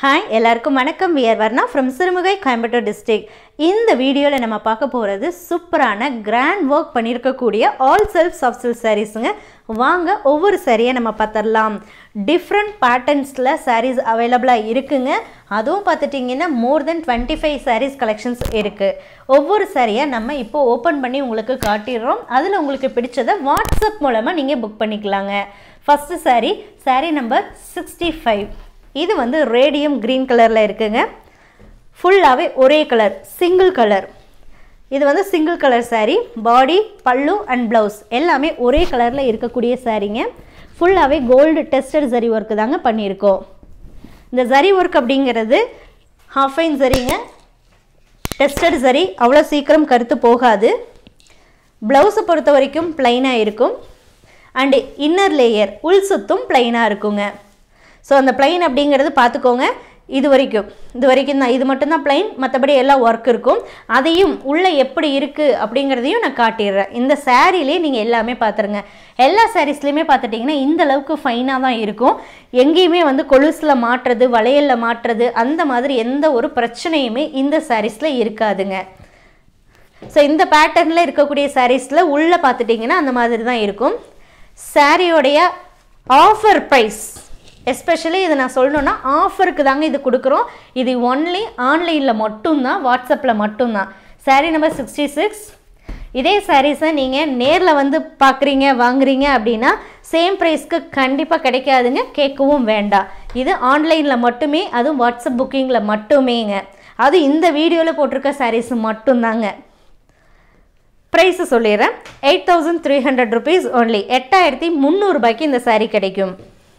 hi எல்லாருக்கும் வணக்கம் we're Varna from Sirumugai Coimbatore district இந்த வீடியோவில் நம்ம பார்க்க போகிறது சூப்பரான கிராண்ட் ஒர்க் பண்ணியிருக்கக்கூடிய ஆல் செல்ஃப் சாஃப்ட் சில்க் சாரீஸுங்க வாங்க ஒவ்வொரு சாரியை நம்ம பார்த்துடலாம் டிஃப்ரெண்ட் பேட்டர்ன்ஸில் சாரீஸ் அவைலபிளாக இருக்குங்க அதுவும் பார்த்துட்டிங்கன்னா more than twenty five sarees collections இருக்குது ஒவ்வொரு சாரியை நம்ம இப்போ ஓப்பன் பண்ணி உங்களுக்கு காட்டிடுறோம் அதில் உங்களுக்கு பிடிச்சதை வாட்ஸ்அப் மூலமாக நீங்கள் புக் பண்ணிக்கலாங்க first saree saree number sixty five இது வந்து ரேடியம் க்ரீன் கலரில் இருக்குங்க ஃபுல்லாகவே ஒரே கலர் சிங்கிள் கலர் இது வந்து சிங்கிள் கலர் saree பாடி பல்லு அண்ட் ப்ளவுஸ் எல்லாமே ஒரே கலரில் இருக்கக்கூடிய சாரீங்க ஃபுல்லாகவே கோல்டு டெஸ்டட் ஜரி ஒர்க்கு தாங்க பண்ணியிருக்கோம் இந்த ஜரி ஒர்க் அப்படிங்கிறது ஹாஃப் ஐன் சரிங்க டெஸ்டட் சரி அவ்வளோ சீக்கிரம் கருத்து போகாது ப்ளவுஸை பொறுத்த வரைக்கும் ப்ளைனாக இருக்கும் அண்டு இன்னர் லேயர் உள் சுத்தும் ப்ளைனாக இருக்குங்க ஸோ அந்த ப்ளைன் அப்படிங்கிறது பார்த்துக்கோங்க இது வரைக்கும் இது வரைக்கும் தான் இது மட்டும்தான் ப்ளைன் மற்றபடி எல்லாம் ஒர்க் இருக்கும் அதையும் உள்ளே எப்படி இருக்குது அப்படிங்கிறதையும் நான் காட்டிடுறேன் இந்த சாரீலே நீங்கள் எல்லாமே பார்த்துருங்க எல்லா சாரீஸ்லையுமே பார்த்துட்டிங்கன்னா இந்த அளவுக்கு ஃபைனாக தான் இருக்கும் எங்கேயுமே வந்து கொலுசில் மாட்டுறது வளையலில் மாட்டுறது அந்த மாதிரி எந்த ஒரு பிரச்சனையுமே இந்த சாரீஸில் இருக்காதுங்க ஸோ இந்த பேட்டர்னில் இருக்கக்கூடிய சாரீஸில் உள்ளே பார்த்துட்டிங்கன்னா அந்த மாதிரி தான் இருக்கும் சாரியோடைய ஆஃபர் ப்ரைஸ் எஸ்பெஷலி இதை நான் சொல்லணுன்னா ஆஃபருக்கு தாங்க இது கொடுக்குறோம் இது ஒன்லி ஆன்லைனில் மட்டும்தான் வாட்ஸ்அப்பில் மட்டும்தான் சாரீ நம்பர் சிக்ஸ்டி சிக்ஸ் இதே சாரீஸை நீங்கள் நேரில் வந்து பார்க்குறீங்க வாங்குறீங்க அப்படின்னா சேம் ப்ரைஸ்க்கு கண்டிப்பாக கிடைக்காதுங்க கேட்கவும் வேண்டாம் இது ஆன்லைனில் மட்டுமே அதுவும் வாட்ஸ்அப் புக்கிங்கில் மட்டுமேங்க அது இந்த வீடியோவில் போட்டிருக்க சாரீஸ் மட்டும்தாங்க ப்ரைஸு சொல்லிடுறேன் eight thousand three hundred rupees only எட்டாயிரத்தி முந்நூறுபாய்க்கு இந்த சாரீ கிடைக்கும்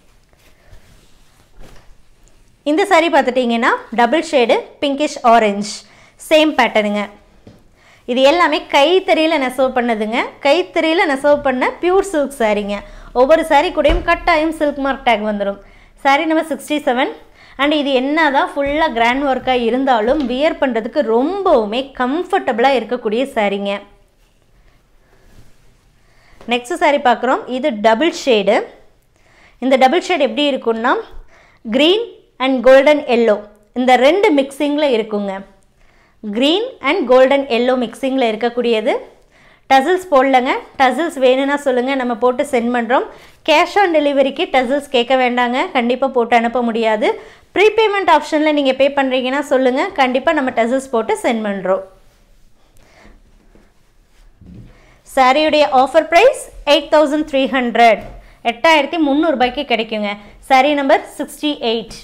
இந்த சாரீ பார்த்துட்டிங்கன்னா double shade pinkish orange same பேட்டர்னுங்க இது எல்லாமே கைத்தறியில் நெசவு பண்ணதுங்க கைத்தறியில் நெசவு பண்ண பியூர் சில்க் சாரீங்க ஒவ்வொரு சாரீ கூடயும் கட்டாயம் சில்க் மார்க் டேக் வந்துடும் saree number sixty seven and இது என்ன தான் ஃபுல்லாக கிராண்ட் ஒர்க்காக இருந்தாலும் வியர் பண்ணுறதுக்கு ரொம்பவுமே கம்ஃபர்டபுளாக இருக்கக்கூடிய சாரீங்க நெக்ஸ்ட் சாரீ பார்க்குறோம் இது டபுள் ஷேடு இந்த டபுள் ஷேட் எப்படி இருக்குன்னா க்ரீன் அண்ட் கோல்டன் எல்லோ இந்த ரெண்டு மிக்சிங்கில் இருக்குங்க க்ரீன் அண்ட் கோல்டன் எல்லோ மிக்சிங்கில் இருக்கக்கூடியது டசில்ஸ் போடலங்க டசில்ஸ் வேணும்னா சொல்லுங்கள் நம்ம போட்டு சென்ட் பண்ணுறோம் கேஷ் ஆன் டெலிவரிக்கு டசில்ஸ் கேட்க வேண்டாங்க கண்டிப்பாக போட்டு அனுப்ப முடியாது ப்ரீபேமெண்ட் ஆப்ஷனில் நீங்கள் பே பண்ணுறீங்கன்னா சொல்லுங்கள் கண்டிப்பாக நம்ம டசில்ஸ் போட்டு சென்ட் பண்ணுறோம் சாரியுடைய offer price eight thousand three hundred எட்டாயிரத்தி முந்நூறுபாய்க்கு கிடைக்குங்க saree number sixty eight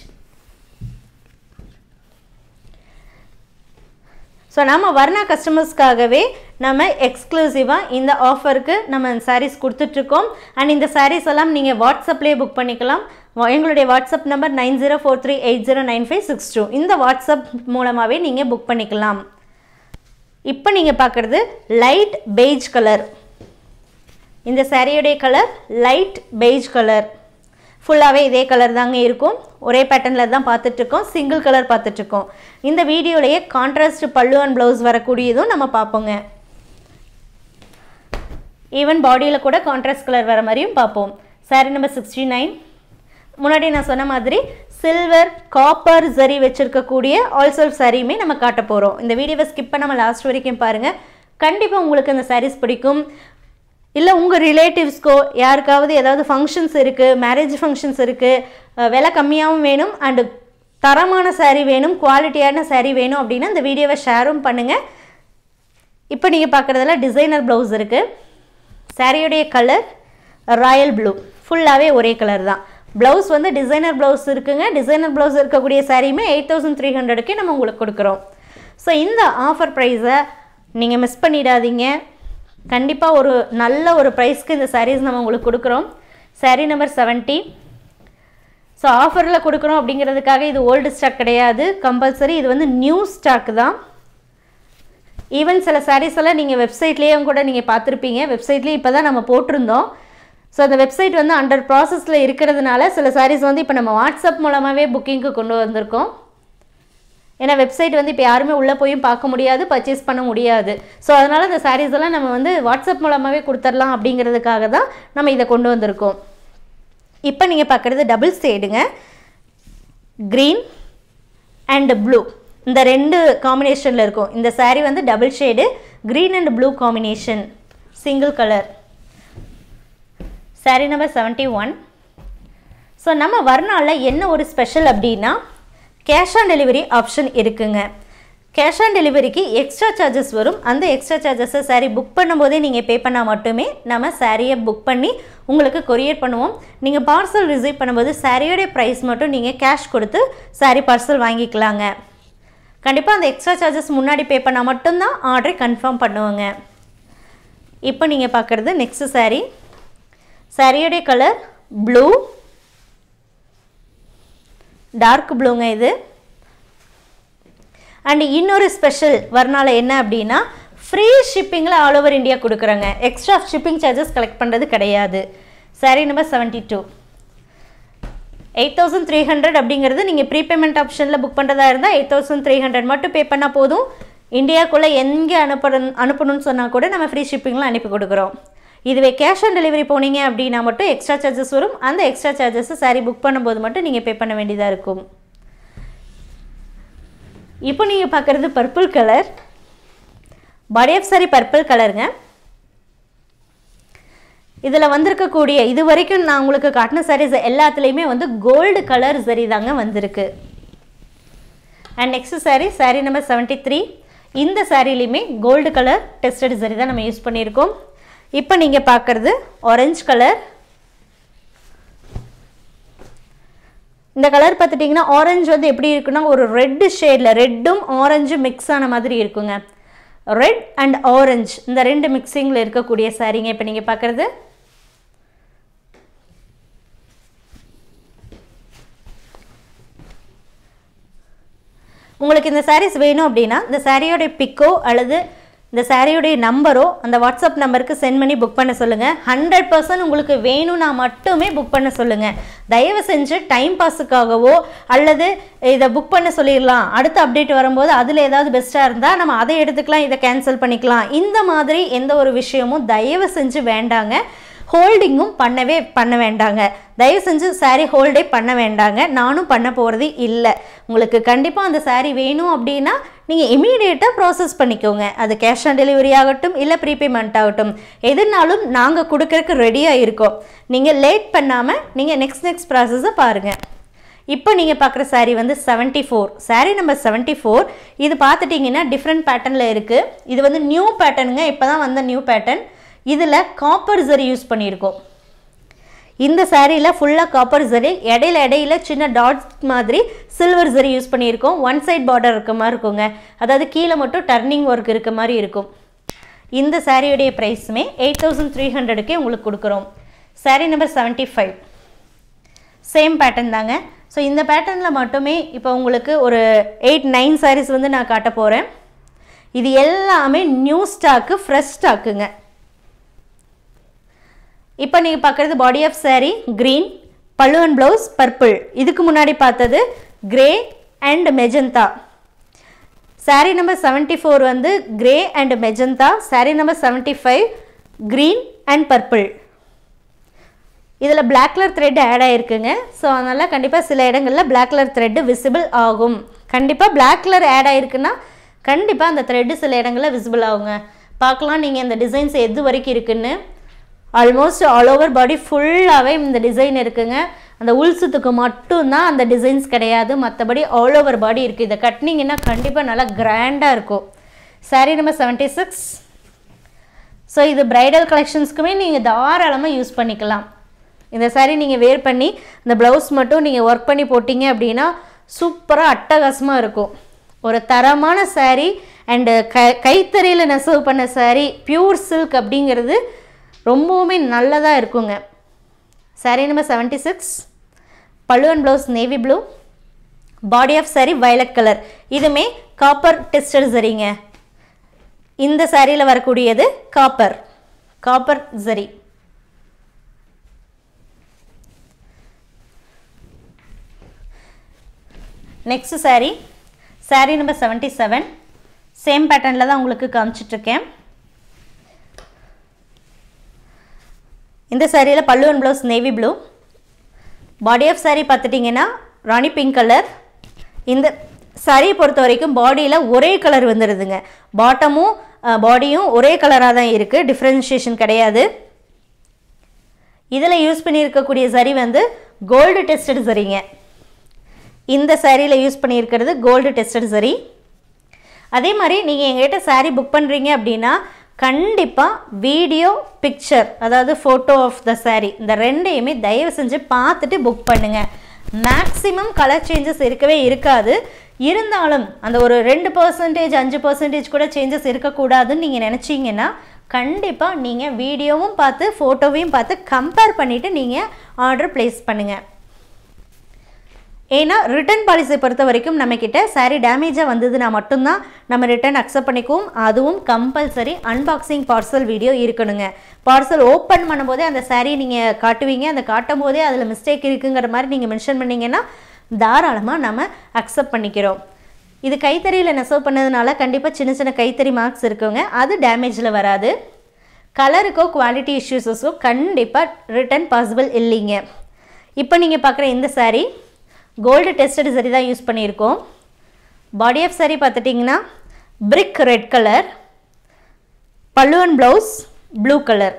so நம்ம வர்ணா கஸ்டமர்ஸ்க்காகவே நம்ம எக்ஸ்க்ளூசிவாக இந்த ஆஃபருக்கு நம்ம சாரீஸ் கொடுத்துட்ருக்கோம் அண்ட் இந்த சாரீஸ் எல்லாம் நீங்கள் வாட்ஸ்அப்லேயே புக் பண்ணிக்கலாம் வா- எங்களுடைய WhatsApp number nine zero four three eight zero nine five six two இந்த வாட்ஸ்அப் மூலமாகவே நீங்கள் புக் பண்ணிக்கலாம் இப்போ நீங்கள் பார்க்குறது லைட் பெய்ஜ் கலர் இந்த சாரியுடைய கலர் லைட் பெய்ஜ் கலர் ஃபுல்லாகவே இதே கலர் தாங்க இருக்கும் ஒரே பேட்டர்னில் தான் பார்த்துட்ருக்கோம் சிங்கிள் கலர் பார்த்துட்ருக்கோம் இந்த வீடியோலையே கான்ட்ராஸ்ட் பல்லு அண்ட் ப்ளவுஸ் வரக்கூடியதும் நம்ம பார்ப்போங்க ஈவன் பாடியில் கூட கான்ட்ராஸ்ட் கலர் வர மாதிரியும் பார்ப்போம் சாரி நம்பர் சிக்ஸ்டி நைன் முன்னாடி நான் சொன்ன மாதிரி சில்வர் காப்பர் ஜரி வச்சுருக்கக்கூடிய ஆல்சோல் சாரியுமே நம்ம காட்ட போகிறோம் இந்த வீடியோவை ஸ்கிப் பண்ணாமல் லாஸ்ட் வரைக்கும் பாருங்கள் கண்டிப்பாக உங்களுக்கு அந்த சாரீஸ் பிடிக்கும் இல்லை உங்கள் ரிலேட்டிவ்ஸ்க்கோ யாருக்காவது ஏதாவது ஃபங்க்ஷன்ஸ் இருக்குது மேரேஜ் ஃபங்க்ஷன்ஸ் இருக்குது விலை கம்மியாகவும் வேணும் அண்டு தரமான saree வேணும் குவாலிட்டியான saree வேணும் அப்படின்னா இந்த வீடியோவை ஷேரும் பண்ணுங்கள் இப்போ நீங்கள் பார்க்குறதுல டிசைனர் ப்ளவுஸ் இருக்குது சாரியுடைய கலர் ராயல் ப்ளூ ஃபுல்லாகவே ஒரே கலர் தான் ப்ளவுஸ் வந்து டிசைனர் ப்ளவுஸ் இருக்குங்க டிசைனர் ப்ளவுஸ் இருக்கக்கூடிய சாரியுமே எயிட் தௌசண்ட் த்ரீ ஹண்ட்ரடுக்கே நம்ம உங்களுக்கு கொடுக்குறோம் ஸோ இந்த ஆஃபர் ப்ரைஸை நீங்கள் மிஸ் பண்ணிடாதீங்க கண்டிப்பாக ஒரு நல்ல ஒரு ப்ரைஸ்க்கு இந்த சாரீஸ் நம்ம உங்களுக்கு கொடுக்குறோம் சாரீ நம்பர் செவன்ட்டி ஸோ ஆஃபரில் கொடுக்குறோம் அப்படிங்கிறதுக்காக இது ஓல்டு ஸ்டாக் கிடையாது கம்பல்சரி இது வந்து நியூ ஸ்டாக் தான் ஈவன் சில சாரீஸ் எல்லாம் நீங்கள் வெப்சைட்லேயும் கூட நீங்கள் பார்த்துருப்பீங்க வெப்சைட்லேயே இப்போ தான் நம்ம போட்டிருந்தோம் ஸோ அந்த வெப்சைட் வந்து அண்டர் ப்ராசஸில் இருக்கிறதுனால சில சாரீஸ் வந்து இப்போ நம்ம வாட்ஸ்அப் மூலமாகவே புக்கிங்க்கு கொண்டு வந்திருக்கோம் ஏன்னா வெப்சைட் வந்து இப்போ யாருமே உள்ளே போயும் பார்க்க முடியாது பர்ச்சேஸ் பண்ண முடியாது ஸோ அதனால் இந்த சாரீஸ் எல்லாம் நம்ம வந்து வாட்ஸ்அப் மூலமாகவே கொடுத்துடலாம் அப்படிங்கிறதுக்காக தான் நம்ம இதை கொண்டு வந்திருக்கோம் இப்போ நீங்கள் பார்க்குறது டபுள் ஷேடுங்க க்ரீன் அண்ட் ப்ளூ இந்த ரெண்டு காம்பினேஷனில் இருக்கும் இந்த saree வந்து double shade green and blue combination single colour saree number seventy one so நம்ம வர்ணாவில் என்ன ஒரு ஸ்பெஷல் அப்படின்னா கேஷ் ஆன் டெலிவரி ஆப்ஷன் இருக்குங்க கேஷ் ஆன் டெலிவரிக்கு எக்ஸ்ட்ரா சார்ஜஸ் வரும் அந்த எக்ஸ்ட்ரா சார்ஜஸை சாரீ புக் பண்ணும்போதே நீங்கள் பே பண்ணால் மட்டுமே நம்ம சாரியை புக் பண்ணி உங்களுக்கு கொரியர் பண்ணுவோம் நீங்கள் பார்சல் ரிசீவ் பண்ணும்போது சாரியோடைய ப்ரைஸ் மட்டும் நீங்கள் கேஷ் கொடுத்து சாரீ பார்சல் வாங்கிக்கலாங்க கண்டிப்பாக அந்த எக்ஸ்ட்ரா சார்ஜஸ் முன்னாடி பே பண்ணால் மட்டும்தான் ஆர்டரை கன்ஃபார்ம் பண்ணுவோங்க இப்போ நீங்கள் பார்க்குறது நெக்ஸ்ட் saree சாரியோடைய கலர் ப்ளூ டார்க் ப்ளூங்க இது அண்ட் இன்னொரு ஸ்பெஷல் வர்ணால என்ன அப்படின்னா ஃப்ரீ ஷிப்பிங்கில் ஆல் ஓவர் இந்தியா கொடுக்குறாங்க எக்ஸ்ட்ரா ஷிப்பிங் சார்ஜஸ் கலெக்ட் பண்ணுறது கிடையாது saree number seventy two eight thousand three hundred அப்படிங்கிறது நீங்கள் ப்ரீபேமெண்ட் ஆப்ஷனில் புக் பண்ணுறதா இருந்தால் எயிட் தௌசண்ட் த்ரீ ஹண்ட்ரட் மட்டும் பே பண்ணால் போதும் இந்தியாக்குள்ளே எங்கே அனுப்பணும் அனுப்பணும்னு சொன்னால் கூட நம்ம ஃப்ரீ ஷிப்பிங்கில் அனுப்பி கொடுக்குறோம் இதுவே கேஷ் ஆன் டெலிவரி போனீங்க அப்படின்னா மட்டும் எக்ஸ்ட்ரா சார்ஜஸ் வரும் அந்த எக்ஸ்ட்ரா சார்ஜஸ் saree புக் பண்ணும்போது மட்டும் நீங்கள் பே பண்ண வேண்டியதாக இருக்கும் இப்போ நீங்கள் பார்க்குறது purple colour body of saree purple கலருங்க இதில் வந்திருக்கக்கூடிய இது வரைக்கும் நான் உங்களுக்கு காட்டின சாரீஸ் எல்லாத்துலேயுமே வந்து கோல்டு கலர் சரி தாங்க வந்திருக்கு and next saree saree number seventy three இந்த சாரிலையுமே கோல்டு கலர் டெஸ்டட் சரி தான் நம்ம யூஸ் பண்ணியிருக்கோம் இப்போ நீங்கள் பார்க்குறது ஆரஞ்சு கலர் இந்த கலர் பார்த்துட்டிங்கன்னா ஆரஞ்சு வந்து எப்படி இருக்குன்னா ஒரு ரெட்டு ஷேடில் ரெட்டும் ஆரஞ்சும் மிக்ஸ் ஆன மாதிரி இருக்குங்க ரெட் அண்ட் ஆரஞ்சு இந்த ரெண்டு மிக்சிங்கில் இருக்கக்கூடிய சாரீங்க இப்போ நீங்கள் பார்க்குறது உங்களுக்கு இந்த sarees வேணும் அப்படின்னா இந்த சாரியோடைய பிக்கோ அல்லது இந்த சாரியோடைய நம்பரோ அந்த வாட்ஸ்அப் நம்பருக்கு சென்ட் பண்ணி புக் பண்ண சொல்லுங்கள் ஹண்ட்ரட் பர்சன்ட் உங்களுக்கு வேணும்னா மட்டுமே புக் பண்ண சொல்லுங்கள் தயவு செஞ்சு டைம் பாஸுக்காகவோ அல்லது இதை புக் பண்ண சொல்லிடலாம் அடுத்த அப்டேட் வரும்போது அதில் ஏதாவது பெஸ்ட்டாக இருந்தால் நம்ம அதை எடுத்துக்கலாம் இதை கேன்சல் பண்ணிக்கலாம் இந்த மாதிரி எந்த ஒரு விஷயமும் தயவு செஞ்சு வேண்டாங்க ஹோல்டிங்கும் பண்ணவே பண்ண வேண்டாங்க தயவு செஞ்சு saree ஹோல்டே பண்ண வேண்டாங்க நானும் பண்ண போகிறது இல்லை உங்களுக்கு கண்டிப்பாக அந்த saree வேணும் அப்படின்னா நீங்கள் இமீடியட்டாக ப்ராசஸ் பண்ணிக்கோங்க அது கேஷ் ஆன் டெலிவரி ஆகட்டும் இல்லை ப்ரீபேமெண்ட் ஆகட்டும் எதுனாலும் நாங்கள் கொடுக்கறதுக்கு ரெடியாக இருக்கோம் நீங்கள் லேட் பண்ணாமல் நீங்கள் நெக்ஸ்ட் நெக்ஸ்ட் ப்ராசஸை பாருங்கள் இப்போ நீங்கள் பார்க்குற saree வந்து seventy four saree number seventy four இது பார்த்துட்டிங்கன்னா டிஃப்ரெண்ட் பேட்டர்னில் இருக்குது இது வந்து நியூ பேட்டர்னுங்க இப்போ தான் வந்த நியூ பேட்டர்ன் இதில் காப்பர் ஜரி யூஸ் பண்ணியிருக்கோம் இந்த சாரியில் ஃபுல்லாக காப்பர் ஜரி இடையில இடையில சின்ன டாட்ஸ் மாதிரி சில்வர் ஜரி யூஸ் பண்ணியிருக்கோம் ஒன் சைட் பார்டர் இருக்க மாதிரி இருக்குங்க அதாவது கீழே மட்டும் டர்னிங் ஒர்க் இருக்க மாதிரி இருக்கும் இந்த சாரியுடைய ப்ரைஸுமே எயிட் தௌசண்ட் த்ரீ ஹண்ட்ரடுக்கே உங்களுக்கு கொடுக்குறோம் saree number seventy five same pattern தாங்க ஸோ இந்த பேட்டர்னில் மட்டுமே இப்போ உங்களுக்கு ஒரு எயிட் நைன் சாரீஸ் வந்து நான் காட்ட போகிறேன் இது எல்லாமே நியூ ஸ்டாக்கு ஃப்ரெஷ் ஸ்டாக்குங்க இப்போ நீங்கள் பார்க்குறது body of saree green pallu and blouse purple இதுக்கு முன்னாடி பார்த்தது grey and magenta saree number seventy four வந்து grey and magenta saree number seventy five green and purple இதில் பிளாக் கலர் த்ரெட் ஆட் ஆகிருக்குங்க so அதனால் கண்டிப்பாக சில இடங்களில் பிளாக் கலர் த்ரெட்டு விசிபிள் ஆகும் கண்டிப்பாக பிளாக் கலர் ஆட் ஆகிருக்குன்னா கண்டிப்பாக அந்த த்ரெட்டு சில இடங்களில் விசிபிள் ஆகுங்க பார்க்கலாம் நீங்கள் இந்த டிசைன்ஸ் எது வரைக்கும் இருக்குன்னு ஆல்மோஸ்ட் ஆல் ஓவர் பாடி ஃபுல்லாகவே இந்த டிசைன் இருக்குங்க அந்த உள்சுத்துக்கு மட்டும்தான் அந்த டிசைன்ஸ் கிடையாது மற்றபடி ஆல் ஓவர் பாடி இருக்குது இதை கட்டினீங்கன்னா கண்டிப்பாக நல்லா கிராண்டாக இருக்கும் saree number seventy six so இது பிரைடல் கலெக்ஷன்ஸ்க்குமே நீங்கள் தாராளமாக யூஸ் பண்ணிக்கலாம் இந்த saree நீங்கள் வேர் பண்ணி இந்த ப்ளவுஸ் மட்டும் நீங்கள் ஒர்க் பண்ணி போட்டிங்க அப்படின்னா சூப்பராக அட்டகாசமாக இருக்கும் ஒரு தரமான saree அண்டு க கைத்தறியில் நெசவு பண்ண saree பியூர் சில்க் அப்படிங்கிறது ரொம்பவுமே நல்லதாக இருக்குங்க saree number seventy six pallu and blouse navy blue body of saree violet colour இதுமே காப்பர் டெஸ்டர் சரிங்க இந்த சாரியில் வரக்கூடியது copper copper zari next saree saree number seventy seven same பேட்டர்னில் தான் உங்களுக்கு காமிச்சிட்ருக்கேன் இந்த சாரியில் pallu and blouse navy blue body of saree பார்த்துட்டிங்கன்னா ராணி பிங்க் கலர் இந்த சாரியை பொறுத்த வரைக்கும் பாடியில் ஒரே கலர் வந்துடுதுங்க பாட்டமும் பாடியும் ஒரே கலராக தான் இருக்குது டிஃப்ரென்ஷியேஷன் கிடையாது இதில் யூஸ் பண்ணியிருக்கக்கூடிய சரி வந்து கோல்டு டெஸ்டட் சரிங்க இந்த சாரியில் யூஸ் பண்ணியிருக்கிறது கோல்டு டெஸ்டட் சரி அதே மாதிரி நீங்கள் எங்ககிட்ட சாரீ புக் பண்ணுறீங்க அப்படின்னா கண்டிப்பாக வீடியோ பிக்சர் அதாவது ஃபோட்டோ ஆஃப் த சாரீ இந்த ரெண்டையுமே தயவு செஞ்சு பார்த்துட்டு புக் பண்ணுங்கள் மேக்ஸிமம் கலர் சேஞ்சஸ் இருக்கவே இருக்காது இருந்தாலும் அந்த ஒரு ரெண்டு பர்சன்டேஜ் அஞ்சு பர்சன்டேஜ் கூட சேஞ்சஸ் இருக்கக்கூடாதுன்னு நீங்கள் நினச்சிங்கன்னா கண்டிப்பாக நீங்கள் வீடியோவும் பார்த்து ஃபோட்டோவையும் பார்த்து கம்பேர் பண்ணிவிட்டு நீங்கள் ஆர்டர் ப்ளேஸ் பண்ணுங்கள் ஏன்னா ரிட்டர்ன் பாலிசியை பொறுத்த வரைக்கும் நம்மக்கிட்ட சாரீ டேமேஜாக வந்ததுன்னா மட்டும்தான் நம்ம ரிட்டர்ன் அக்செப்ட் பண்ணிக்குவோம் அதுவும் கம்பல்சரி அன்பாக்சிங் பார்சல் வீடியோ இருக்கணுங்க பார்சல் ஓப்பன் பண்ணும்போதே அந்த சாரீ நீங்கள் காட்டுவீங்க அந்த காட்டும் போதே அதில் மிஸ்டேக் இருக்குங்கிற மாதிரி நீங்கள் மென்ஷன் பண்ணிங்கன்னா தாராளமாக நம்ம அக்செப்ட் பண்ணிக்கிறோம் இது கைத்தறியில் நெசவு பண்ணதுனால கண்டிப்பாக சின்ன சின்ன கைத்தறி மார்க்ஸ் இருக்குங்க அது டேமேஜில் வராது கலருக்கோ குவாலிட்டி இஷ்யூஸஸோ கண்டிப்பாக ரிட்டர்ன் பாசிபிள் இல்லைங்க இப்போ நீங்கள் பார்க்குற இந்த சாரீ கோல்டு டெஸ்டட் சரி தான் யூஸ் பண்ணியிருக்கோம் பாடி ஆஃப் சாரீ பார்த்துட்டிங்கன்னா brick red colour pallu and blouse blue colour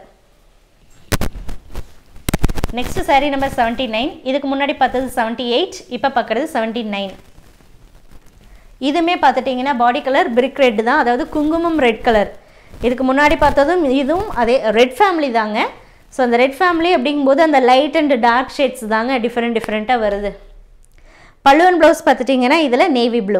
next saree number seventy nine இதுக்கு முன்னாடி பார்த்தது செவன்ட்டி எயிட் இப்போ பார்க்குறது செவன்ட்டி நைன் இதுவுமே பார்த்துட்டிங்கன்னா பாடி கலர் பிரிக் ரெட் தான் அதாவது குங்குமம் ரெட் கலர் இதுக்கு முன்னாடி பார்த்ததும் இதுவும் அதே ரெட் ஃபேமிலி தாங்க ஸோ அந்த ரெட் ஃபேமிலி அப்படிங்கும்போது அந்த லைட் அண்ட் டார்க் ஷேட்ஸ் தாங்க டிஃப்ரெண்ட் டிஃப்ரெண்ட்டாக வருது பல்லுவன் ப்ளவுஸ் பார்த்துட்டிங்கன்னா இதில் நேவி ப்ளூ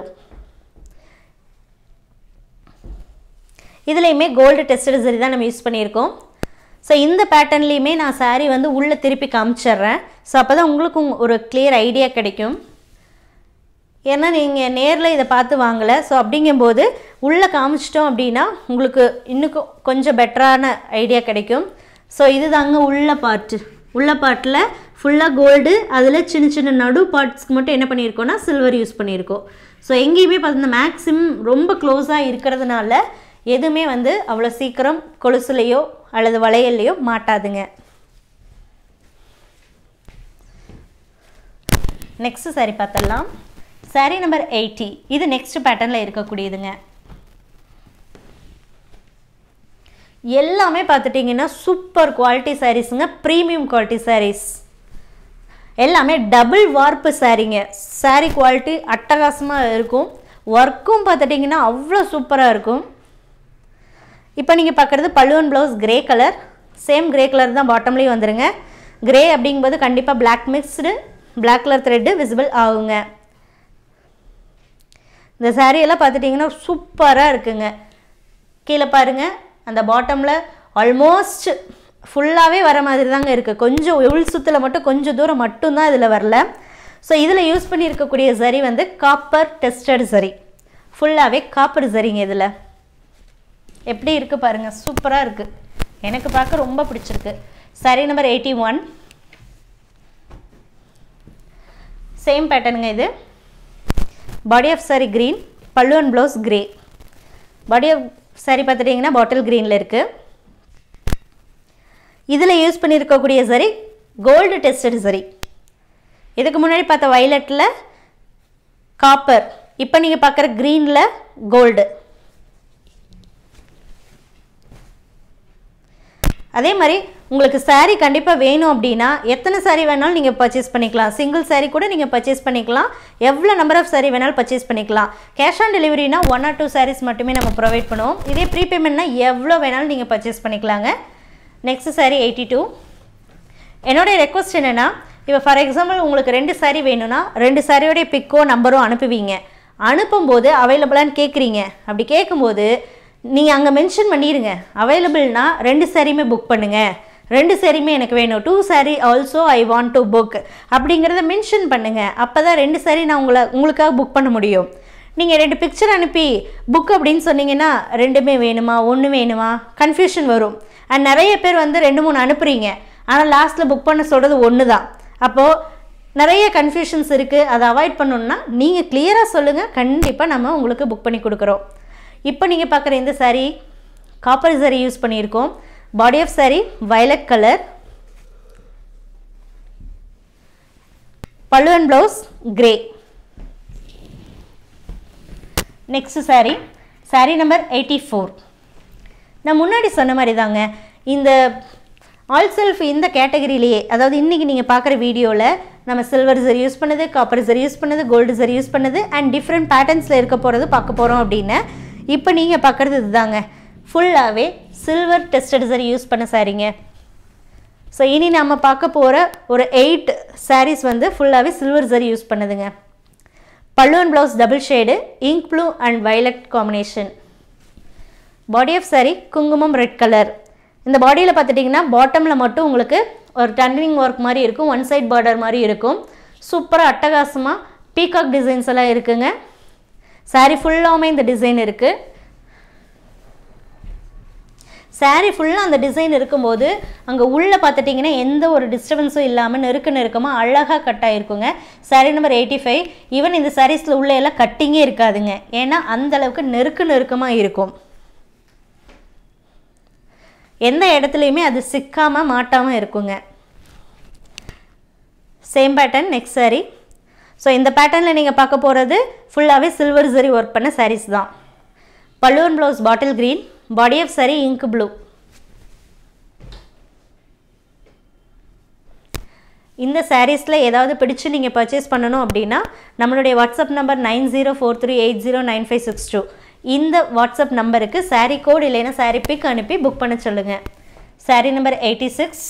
இதுலேயுமே கோல்டு டெஸ்டட் சரி தான் நம்ம யூஸ் பண்ணியிருக்கோம் ஸோ இந்த பேட்டர்ன்லேயுமே நான் சாரீ வந்து உள்ளே திருப்பி காமிச்சிட்றேன் ஸோ அப்போ தான் உங்களுக்கும் ஒரு கிளியர் ஐடியா கிடைக்கும் ஏன்னா நீங்கள் நேரில் இதை பார்த்து வாங்கலை ஸோ அப்படிங்கும்போது உள்ளே காமிச்சிட்டோம் அப்படின்னா உங்களுக்கு இன்னும் கொஞ்சம் பெட்டரான ஐடியா கிடைக்கும் ஸோ இது தாங்க உள்ள பார்ட்டு உள்ள பார்ட்டில் ஃபுல்லாக கோல்டு அதில் சின்ன சின்ன நடு பார்ட்ஸ்க்கு மட்டும் என்ன பண்ணியிருக்கோம்னா சில்வர் யூஸ் பண்ணியிருக்கோம் ஸோ எங்கேயுமே பார்த்தீங்கன்னா மேக்ஸிமம் ரொம்ப க்ளோஸாக இருக்கிறதுனால எதுவுமே வந்து அவ்வளோ சீக்கிரம் கொலுசுலையோ அல்லது வளையல்லையோ மாட்டாதுங்க நெக்ஸ்ட் சாரி பார்த்துடலாம் சாரி நம்பர் எயிட்டி இது நெக்ஸ்ட் பேட்டர்னில் இருக்கக்கூடியதுங்க எல்லாமே பார்த்துட்டிங்கன்னா சூப்பர் குவாலிட்டி சாரீஸுங்க ப்ரீமியம் குவாலிட்டி சாரீஸ் எல்லாமே டபுள் வார்ப்பு சாரீங்க சாரீ குவாலிட்டி அட்டகாசமாக இருக்கும் ஒர்க்கும் பார்த்துட்டிங்கன்னா அவ்வளோ சூப்பராக இருக்கும் இப்போ நீங்கள் பார்க்குறது pallu and blouse grey colour same grey colour தான் பாட்டம்லேயும் வந்துடுங்க கிரே அப்படிங்கும்போது கண்டிப்பாக black mixed black colour thread visible ஆகுங்க இந்த சாரியெல்லாம் பார்த்துட்டிங்கன்னா சூப்பராக இருக்குங்க கீழே பாருங்கள் அந்த பாட்டமில் ஆல்மோஸ்ட் ஃபுல்லாகவே வர மாதிரி தாங்க இருக்குது கொஞ்சம் உள் சுத்தில் மட்டும் கொஞ்சம் தூரம் மட்டும்தான் இதில் வரல ஸோ இதில் யூஸ் பண்ணியிருக்கக்கூடிய சரி வந்து காப்பர் டெஸ்டட் சரி ஃபுல்லாகவே காப்பர் சரிங்க இதில் எப்படி இருக்குது பாருங்கள் சூப்பராக இருக்குது எனக்கு பார்க்க ரொம்ப பிடிச்சிருக்கு saree number eighty one same பேட்டர்னுங்க இது body of saree green pallu and blouse grey body of saree பார்த்துட்டிங்கன்னா பாட்டில் க்ரீனில் இருக்குது இதில் யூஸ் பண்ணியிருக்கக்கூடிய சரி கோல்டு டெஸ்டட் சரி இதுக்கு முன்னாடி பார்த்த வைலட்டில் காப்பர் இப்போ நீங்கள் பார்க்குற க்ரீனில் கோல்டு அதே மாதிரி உங்களுக்கு saree கண்டிப்பாக வேணும் அப்படின்னா எத்தனை saree வேணாலும் நீங்கள் பர்ச்சேஸ் பண்ணிக்கலாம் சிங்கிள் saree கூட நீங்கள் பர்ச்சேஸ் பண்ணிக்கலாம் எவ்வளோ நம்பர் ஆஃப் saree வேணாலும் பர்ச்சேஸ் பண்ணிக்கலாம் கேஷ் ஆன் டெலிவரினா ஒன் ஆர் டூ sarees மட்டுமே நம்ம ப்ரொவைட் பண்ணுவோம் இதே ப்ரீபேமெண்ட்னா எவ்வளோ வேணாலும் நீங்கள் பர்ச்சேஸ் பண்ணிக்கலாங்க நெக்ஸ்ட் saree எயிட்டி டூ என்னுடைய ரெக்வஸ்ட் என்னென்னா இப்போ ஃபார் எக்ஸாம்பிள் உங்களுக்கு ரெண்டு saree வேணும்னா ரெண்டு சாரியோடைய பிக்கோ நம்பரோ அனுப்புவீங்க அனுப்பும்போது அவைலபிளான்னு கேட்குறீங்க அப்படி கேட்கும்போது நீங்கள் அங்கே மென்ஷன் பண்ணிடுங்க அவைலபிள்னா ரெண்டு சாரியுமே புக் பண்ணுங்கள் ரெண்டு சாரியுமே எனக்கு வேணும் two saree also I want to book அப்படிங்கிறத மென்ஷன் பண்ணுங்கள் அப்போ தான் ரெண்டு saree நான் உங்களை உங்களுக்காக புக் பண்ண முடியும் நீங்கள் ரெண்டு பிக்சர் அனுப்பி புக் அப்படின்னு சொன்னீங்கன்னா ரெண்டுமே வேணுமா ஒன்று வேணுமா கன்ஃபியூஷன் வரும் அண்ட் நிறைய பேர் வந்து ரெண்டு மூணு அனுப்புகிறீங்க ஆனால் லாஸ்ட்டில் புக் பண்ண சொல்கிறது ஒன்று தான் அப்போது நிறைய கன்ஃபியூஷன்ஸ் இருக்குது அதை அவாய்ட் பண்ணணுன்னா நீங்கள் கிளியராக சொல்லுங்கள் கண்டிப்பாக நம்ம உங்களுக்கு புக் பண்ணி கொடுக்குறோம் இப்போ நீங்கள் பார்க்குற இந்த saree காப்பர் saree யூஸ் பண்ணியிருக்கோம் body of saree violet colour pallu and blouse grey next saree saree number eighty four நான் முன்னாடி சொன்ன மாதிரி தாங்க இந்த ஆல் செல்ஃப் இந்த கேட்டகரியிலேயே அதாவது இன்றைக்கி நீங்கள் பார்க்குற வீடியோவில் நம்ம சில்வர் சரி யூஸ் பண்ணுது காப்பர் சரி யூஸ் பண்ணுது கோல்டு சரி யூஸ் பண்ணுது அண்ட் டிஃப்ரெண்ட் பேட்டர்ன்ஸில் இருக்க போகிறது பார்க்க போகிறோம் அப்படின்னு இப்போ நீங்கள் பார்க்குறது இதுதாங்க ஃபுல்லாகவே சில்வர் டெஸ்டட் சரி யூஸ் பண்ண சாரீங்க ஸோ இனி நம்ம பார்க்க போகிற ஒரு எயிட் sarees வந்து ஃபுல்லாகவே சில்வர் சரி யூஸ் பண்ணுதுங்க pallu and blouse double shade ink blue and violet combination body of saree குங்குமம் ரெட் கலர் இந்த பாடியில் பார்த்துட்டிங்கன்னா பாட்டமில் மட்டும் உங்களுக்கு ஒரு டர்னிங் ஒர்க் மாதிரி இருக்கும் ஒன் சைட் பார்டர் மாதிரி இருக்கும் சூப்பராக அட்டகாசமாக பீகாக் டிசைன்ஸ் எல்லாம் இருக்குங்க saree ஃபுல்லாமே இந்த டிசைன் இருக்குது saree ஃபுல்லாக அந்த டிசைன் இருக்கும்போது அங்கே உள்ளே பார்த்துட்டிங்கன்னா எந்த ஒரு டிஸ்டர்பன்ஸும் இல்லாமல் நெருக்க நெருக்கமாக அழகாக கட் ஆகிருக்குங்க saree number eighty five even இந்த சாரீஸில் உள்ள எல்லாம் கட்டிங்கே இருக்காதுங்க ஏன்னா அந்த அளவுக்கு நெருக்க நெருக்கமாக இருக்கும் எந்த இடத்துலையுமே அது சிக்காமல் மாட்டாமல் இருக்குங்க same pattern next saree so இந்த பேட்டர்னில் நீங்கள் பார்க்க போகிறது ஃபுல்லாகவே சில்வர் சரி ஒர்க் பண்ண sarees தான் pallu and blouse bottle green body of saree ink blue இந்த சாரீஸில் ஏதாவது பிடிச்சு நீங்கள் பர்ச்சேஸ் பண்ணணும் அப்படின்னா நம்மளுடைய WhatsApp number nine zero four three eight zero nine five six two இந்த வாட்ஸ்அப் நம்பருக்கு saree கோட் இல்லைன்னா saree பிக் அனுப்பி புக் பண்ண சொல்லுங்கள் saree நம்பர் எயிட்டி சிக்ஸ்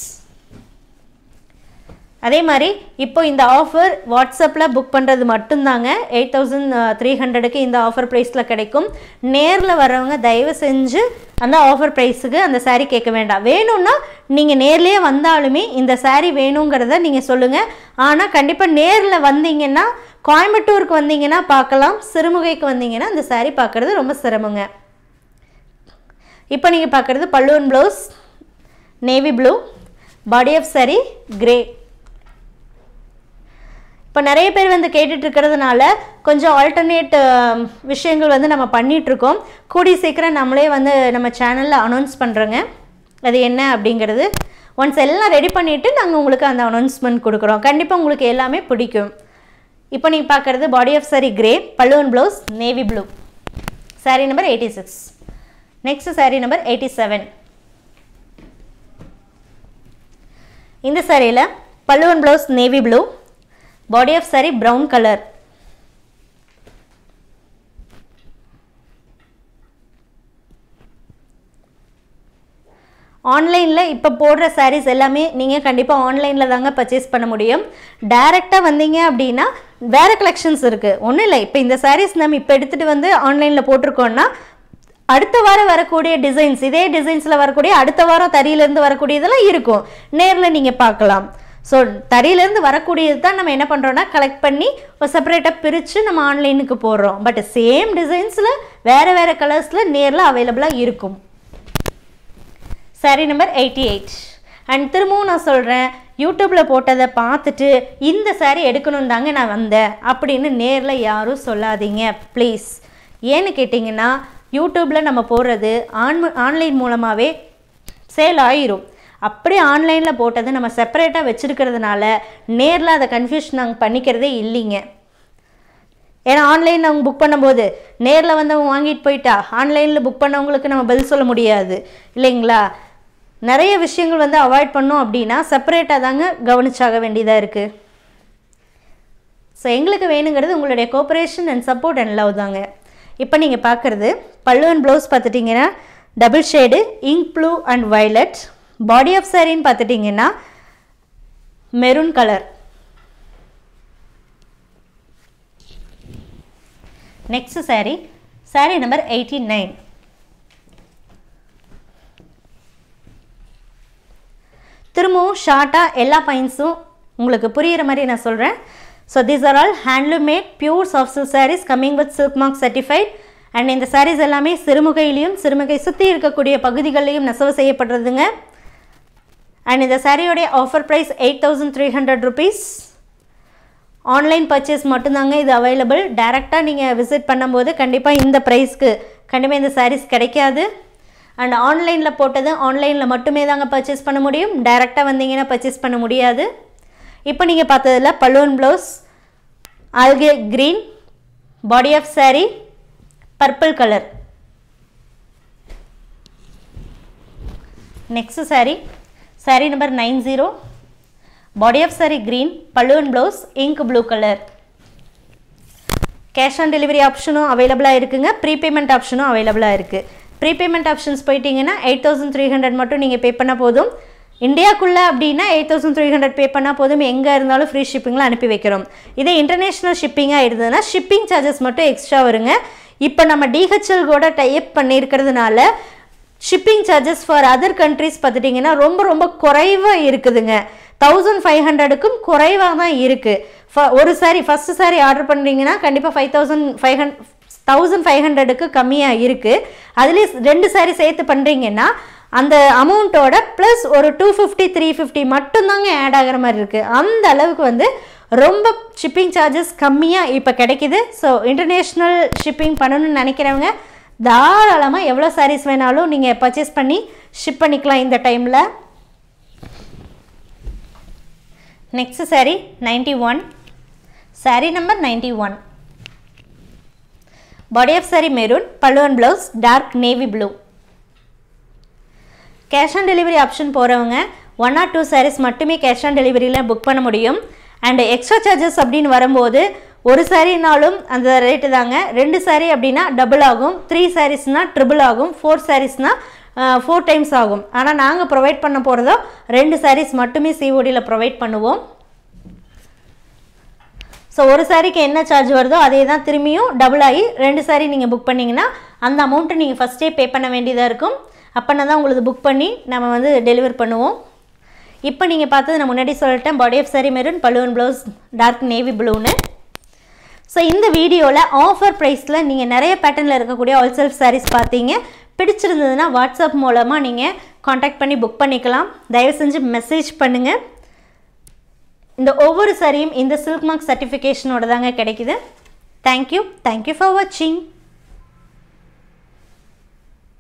அதே மாதிரி இப்போ இந்த ஆஃபர் வாட்ஸ்அப்பில் புக் பண்ணுறது மட்டும்தாங்க எயிட் தௌசண்ட் த்ரீ ஹண்ட்ரடுக்கு இந்த ஆஃபர் ப்ரைஸில் கிடைக்கும் நேரில் வர்றவங்க தயவு செஞ்சு அந்த ஆஃபர் ப்ரைஸுக்கு அந்த saree கேட்க வேண்டாம் வேணும்னா நீங்கள் நேர்லேயே வந்தாலுமே இந்த saree வேணுங்கிறத நீங்கள் சொல்லுங்கள் ஆனால் கண்டிப்பாக நேரில் வந்தீங்கன்னா கோயம்புத்தூருக்கு வந்தீங்கன்னா பார்க்கலாம் சிறுமுகைக்கு வந்தீங்கன்னா அந்த saree பார்க்குறது ரொம்ப சிரமங்க இப்போ நீங்கள் பார்க்குறது pallu and blouse navy blue body of saree grey இப்போ நிறைய பேர் வந்து கேட்டுட்டு இருக்கிறதுனால கொஞ்சம் ஆல்டர்னேட் விஷயங்கள் வந்து நம்ம பண்ணிகிட்ருக்கோம் கூடி சீக்கிரம் நம்மளே வந்து நம்ம சேனலில் அனௌன்ஸ் பண்ணுறோங்க அது என்ன அப்படிங்கிறது ஒன்ஸ் எல்லாம் ரெடி பண்ணிவிட்டு நாங்கள் உங்களுக்கு அந்த அனௌன்ஸ்மெண்ட் கொடுக்குறோம் கண்டிப்பாக உங்களுக்கு எல்லாமே பிடிக்கும் இப்போ நீங்கள் பார்க்குறது body of saree grey pallu and blouse navy blue saree number eighty six next saree number eighty seven இந்த சாரியில் pallu and blouse navy blue body of saree brown colour ஆன்லைனில் இப்போ போடுற sarees எல்லாமே நீங்கள் கண்டிப்பாக ஆன்லைனில் தாங்க பர்ச்சேஸ் பண்ண முடியும் டைரெக்டாக வந்தீங்க அப்படின்னா வேறு கலெக்ஷன்ஸ் இருக்குது ஒன்றும் இல்லை இப்போ இந்த sarees நம்ம இப்போ எடுத்துகிட்டு வந்து ஆன்லைனில் போட்டிருக்கோன்னா அடுத்த வாரம் வரக்கூடிய டிசைன்ஸ் இதே டிசைன்ஸில் வரக்கூடிய அடுத்த வாரம் தறியிலேருந்து வரக்கூடியதெல்லாம் இருக்கும் நேரில் நீங்கள் பார்க்கலாம் ஸோ தறியிலேருந்து வரக்கூடியது தான் நம்ம என்ன பண்ணுறோன்னா கலெக்ட் பண்ணி ஒரு செப்பரேட்டாக பிரித்து நம்ம ஆன்லைனுக்கு போடுறோம் பட் சேம் டிசைன்ஸில் வேறு வேறு கலர்ஸில் நேரில் அவைலபிளாக இருக்கும் saree number eighty eight and திரும்பவும் நான் சொல்கிறேன் யூடியூப்பில் போட்டதை பார்த்துட்டு இந்த சாரீ எடுக்கணும் தாங்க நான் வந்தேன் அப்படின்னு நேரில் யாரும் சொல்லாதீங்க ப்ளீஸ் ஏன்னு கேட்டிங்கன்னா யூடியூப்பில் நம்ம போடுறது ஆன் ஆன்லைன் மூலமாகவே சேல் ஆயிரும் அப்படியே ஆன்லைனில் போட்டது நம்ம செப்பரேட்டாக வச்சுருக்கிறதுனால நேரில் அதை கன்ஃபியூஷன் நாங்கள் பண்ணிக்கிறதே இல்லைங்க ஏன்னா ஆன்லைன் அவங்க புக் பண்ணும்போது நேரில் வந்தவங்க வாங்கிட்டு போயிட்டா ஆன்லைனில் புக் பண்ணவங்களுக்கு நம்ம பதில் சொல்ல முடியாது இல்லைங்களா நிறைய விஷயங்கள் வந்து அவாய்ட் பண்ணோம் அப்படின்னா செப்பரேட்டாக தாங்க கவனிச்சாக வேண்டியதாக இருக்குது ஸோ எங்களுக்கு வேணுங்கிறது உங்களுடைய cooperation and support and love தாங்க இப்போ நீங்கள் பார்க்குறது பல்லுவன் ப்ளவுஸ் பார்த்துட்டிங்கன்னா double shade ink blue and violet body of சாரின்னு பார்த்துட்டிங்கன்னா maroon colour next saree saree number eighty nine திரும்பவும் ஷார்ட்டாக எல்லா பாயிண்ட்ஸும் உங்களுக்கு புரிகிற மாதிரி நான் சொல்கிறேன் so these are all handloom made pure soft silk sarees coming with silk mark certified and இந்த சாரீஸ் எல்லாமே சிறுமுகையிலையும் சிறுமுகை சுற்றி இருக்கக்கூடிய பகுதிகளிலையும் நெசவு செய்யப்படுறதுங்க அண்ட் இந்த சாரியோடைய offer price eight thousand three hundred rupees online purchase மட்டும்தாங்க இது அவைலபிள் டேரெக்டாக நீங்கள் விசிட் பண்ணும்போது கண்டிப்பாக இந்த ப்ரைஸ்க்கு கண்டிப்பாக இந்த சாரீஸ் கிடைக்காது அண்ட் ஆன்லைனில் போட்டது ஆன்லைனில் மட்டுமே தாங்க பர்ச்சேஸ் பண்ண முடியும் டேரெக்டாக வந்தீங்கன்னா பர்ச்சேஸ் பண்ண முடியாது இப்போ நீங்கள் பார்த்ததில் pallu and blouse algae green body of saree purple colour next saree saree number nine zero body of saree green pallu and blouse ink blue colour cash on delivery ஆப்ஷனும் அவைலபிளாக இருக்குங்க ப்ரீபேமெண்ட் ஆப்ஷனும் அவைலபிளாக இருக்குது ப்ரீபேமெண்ட் ஆப்ஷன்ஸ் போயிட்டீங்கன்னா எயிட் தௌசண்ட் த்ரீ ஹண்ட்ரட் மட்டும் நீங்கள் pay பண்ணால் போதும் இந்தியாக்குள்ளே அப்படின்னா eight thousand three hundred pay பண்ணால் போதும் எங்கே இருந்தாலும் ஃப்ரீ ஷிப்பிங்கில் அனுப்பி வைக்கிறோம் இதே இன்டர்நேஷ்னல் ஷிப்பிங்காக இருந்ததுன்னா ஷிப்பிங் சார்ஜஸ் மட்டும் எக்ஸ்ட்ரா வருங்க இப்போ நம்ம டிஹெச்எல் கூட டைப் பண்ணியிருக்கிறதுனால shipping charges for other countries பார்த்துட்டிங்கன்னா ரொம்ப ரொம்ப குறைவாக இருக்குதுங்க தௌசண்ட் ஃபைவ் ஹண்ட்ரடுக்கும் குறைவாக தான் இருக்குது ஒரு சாரி ஃபஸ்ட்டு சாரி ஆர்டர் பண்ணுறீங்கன்னா கண்டிப்பாக five thousand five hundred thousand five ஹண்ட்ரடுக்கு கம்மியாக இருக்குது அதுலேயும் ரெண்டு சாரி சேர்த்து பண்ணுறீங்கன்னா அந்த அமௌண்ட்டோட ப்ளஸ் ஒரு டூ ஃபிஃப்டி த்ரீ ஃபிஃப்டி மட்டும்தாங்க ஆட் ஆகிற மாதிரி இருக்குது அந்த அளவுக்கு வந்து ரொம்ப ஷிப்பிங் சார்ஜஸ் கம்மியாக இப்போ கிடைக்குது ஸோ இன்டர்நேஷ்னல் ஷிப்பிங் பண்ணணும்னு நினைக்கிறவங்க தாராளமாக எவ்வளோ சாரீஸ் வேணாலும் நீங்கள் பர்ச்சேஸ் பண்ணி ஷிப் பண்ணிக்கலாம் இந்த டைமில் next sari ninety one sari number ninety one body of sari maroon பல்லுவன் blouse dark navy blue cash on delivery option போகிறவங்க ஒன் ஆர் டூ சாரீஸ் மட்டுமே கேஷ் ஆன் டெலிவரியில் புக் பண்ண முடியும் அண்ட் எக்ஸ்ட்ரா சார்ஜஸ் அப்படின்னு வரும்போது ஒரு சாரீனாலும் அந்த ரேட்டு தாங்க ரெண்டு சாரீ அப்படின்னா டபுள் ஆகும் த்ரீ சாரீஸ்னால் ட்ரிபிள் ஆகும் ஃபோர் சாரீஸ்னால் ஃபோர் டைம்ஸ் ஆகும் ஆனால் நாங்கள் ப்ரொவைட் பண்ண போகிறதோ ரெண்டு சாரீஸ் மட்டுமே சிஓடியில் ப்ரொவைட் பண்ணுவோம் ஸோ ஒரு சாரிக்கு என்ன சார்ஜ் வருதோ அதே தான் திரும்பியும் டபுள் ஆகி ரெண்டு சாரீ நீங்கள் புக் பண்ணிங்கன்னா அந்த அமௌண்ட்டை நீங்கள் ஃபஸ்ட்டே பே பண்ண வேண்டியதாக இருக்கும் அப்போனா தான் உங்களுக்கு புக் பண்ணி நம்ம வந்து டெலிவர் பண்ணுவோம் இப்போ நீங்கள் பார்த்தது நான் முன்னாடி சொல்லிட்டேன் body of sari maroon balloon blouse dark navy ப்ளூன்னு ஸோ இந்த வீடியோவில் ஆஃபர் ப்ரைஸில் நீங்கள் நிறைய பேட்டர்னில் இருக்கக்கூடிய ஆல் செல்ஃப் சாரீஸ் பார்த்தீங்க பிடிச்சிருந்ததுன்னா வாட்ஸ்அப் மூலமாக நீங்கள் காண்டாக்ட் பண்ணி புக் பண்ணிக்கலாம் தயவு செஞ்சு மெசேஜ் பண்ணுங்கள் இந்த ஒவ்வொரு சாரியும் இந்த சில்க் மார்க் சர்டிஃபிகேஷனோட தாங்க கிடைக்குது தேங்க்யூ தேங்க்யூ ஃபார் வாட்சிங்